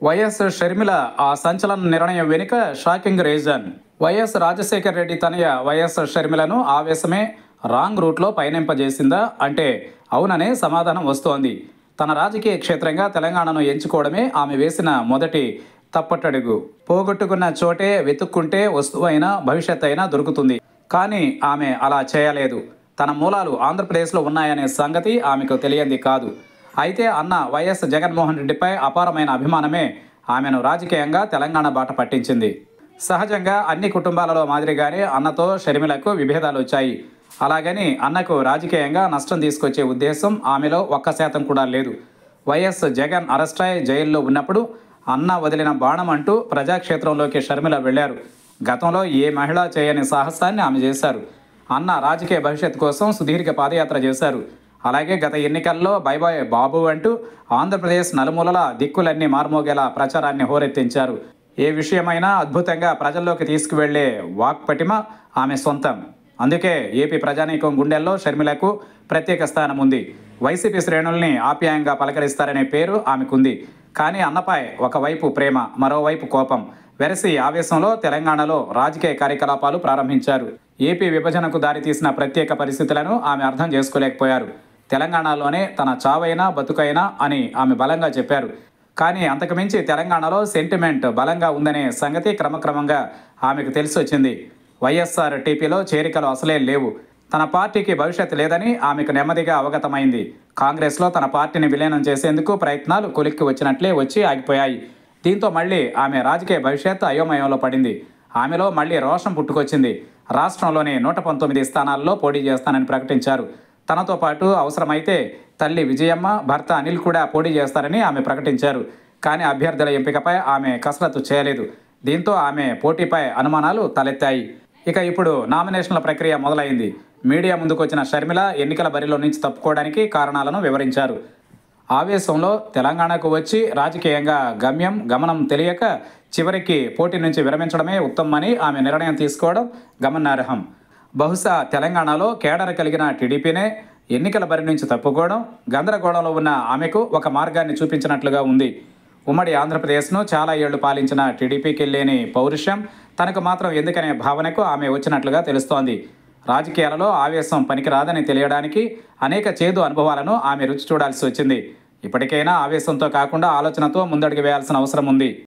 YS Sharmila ఆ సంచలన నిర్ణయం వెనుక shocking reason YS Rajasekhar Reddy తనయ వైఎస్ షర్మిలను ఆవేశమే రాంగ్ రూట్లో పయనింపజేసిందా అంటే అవుననే సమాధానం వస్తోంది తన రాజకీయ క్షేత్రంగా తెలంగాణను ఎంచుకోవడమే ఆమె వేసిన మొదటి తప్పటడుగు పోగొట్టుకున్న చోటే వెతుక్కుంటే వస్తువైనా భవిష్యత్ అయినా దొరుకుతుంది కానీ ఆమె అలా చేయలేదు తన మూలాలు ఆంధ్రప్రదేశ్లో ఉన్నాయనే సంగతి ఆమెకు తెలియంది కాదు అయితే అన్న వైఎస్ జగన్మోహన్ రెడ్డిపై అపారమైన అభిమానమే ఆమెను రాజకీయంగా తెలంగాణ బాట పట్టించింది సహజంగా అన్ని కుటుంబాలలో మాదిరిగానే అన్నతో షర్మిలకు విభేదాలు వచ్చాయి అలాగని అన్నకు రాజకీయంగా నష్టం తీసుకొచ్చే ఉద్దేశం ఆమెలో ఒక్క శాతం కూడా లేదు వైఎస్ జగన్ అరెస్ట్ అయి జైల్లో ఉన్నప్పుడు అన్న వదిలిన బాణం అంటూ ప్రజాక్షేత్రంలోకి షర్మిల వెళ్లారు గతంలో ఏ మహిళ చేయని సాహసాన్ని ఆమె చేశారు అన్న రాజకీయ భవిష్యత్ కోసం సుదీర్ఘ పాదయాత్ర చేశారు అలాగే గత ఎన్నికల్లో బై బాయ్ బాబు అంటూ ఆంధ్రప్రదేశ్ నలుమూలల దిక్కులన్నీ మార్మోగేలా ప్రచారాన్ని హోరెత్తించారు ఏ విషయమైనా అద్భుతంగా ప్రజల్లోకి తీసుకువెళ్లే వాక్పటిమ ఆమె సొంతం అందుకే ఏపీ ప్రజానీకం గుండెల్లో షర్మిలకు ప్రత్యేక స్థానం ఉంది వైసీపీ శ్రేణుల్ని ఆప్యాయంగా పలకరిస్తారనే పేరు ఆమెకుంది కానీ అన్నపై ఒకవైపు ప్రేమ మరోవైపు కోపం వెరసి ఆవేశంలో తెలంగాణలో రాజకీయ కార్యకలాపాలు ప్రారంభించారు ఏపీ విభజనకు దారితీసిన ప్రత్యేక పరిస్థితులను ఆమె అర్థం చేసుకోలేకపోయారు తెలంగాణలోనే తన చావైనా బతుకైనా అని ఆమె బలంగా చెప్పారు కానీ అంతకుమించి తెలంగాణలో సెంటిమెంట్ బలంగా ఉందనే సంగతి క్రమక్రమంగా ఆమెకు తెలిసి వచ్చింది వైఎస్ఆర్ టీపీలో చేరికలు అసలే లేవు తన పార్టీకి భవిష్యత్తు లేదని ఆమెకు నెమ్మదిగా అవగతమైంది కాంగ్రెస్లో తన పార్టీని విలీనం చేసేందుకు ప్రయత్నాలు కొలిక్కి వచ్చినట్లే వచ్చి ఆగిపోయాయి దీంతో మళ్ళీ ఆమె రాజకీయ భవిష్యత్తు అయోమయంలో పడింది ఆమెలో మళ్ళీ రోషం పుట్టుకొచ్చింది రాష్ట్రంలోని నూట పంతొమ్మిది స్థానాల్లో పోటీ చేస్తానని ప్రకటించారు తనతో పాటు అవసరమైతే తల్లి విజయమ్మ భర్త అనిల్ కూడా పోటీ చేస్తారని ఆమె ప్రకటించారు కానీ అభ్యర్థుల ఎంపికపై ఆమె కసరత్తు చేయలేదు దీంతో ఆమె పోటీపై అనుమానాలు తలెత్తాయి ఇక ఇప్పుడు నామినేషన్ల ప్రక్రియ మొదలైంది మీడియా ముందుకొచ్చిన షర్మిల ఎన్నికల బరిలో నుంచి తప్పుకోవడానికి కారణాలను వివరించారు ఆవేశంలో తెలంగాణకు వచ్చి రాజకీయంగా గమ్యం గమనం తెలియక చివరికి పోటీ నుంచి విరమించడమే ఉత్తమమని ఆమె నిర్ణయం తీసుకోవడం గమనార్హం బహుశా తెలంగాణలో కేడర కలిగిన టీడీపీనే ఎన్నికల బరి నుంచి తప్పుకోవడం గందరగోళంలో ఉన్న ఆమెకు ఒక మార్గాన్ని చూపించినట్లుగా ఉంది ఉమ్మడి ఆంధ్రప్రదేశ్ను చాలా ఏళ్లు పాలించిన టీడీపీకి లేని పౌరుషం తనకు మాత్రం ఎందుకనే భావనకు ఆమె వచ్చినట్లుగా తెలుస్తోంది రాజకీయాలలో ఆవేశం పనికిరాదని తెలియడానికి అనేక చేదు అనుభవాలను ఆమె రుచి చూడాల్సి వచ్చింది ఇప్పటికైనా ఆవేశంతో కాకుండా ఆలోచనతో ముందడుగు వేయాల్సిన అవసరం ఉంది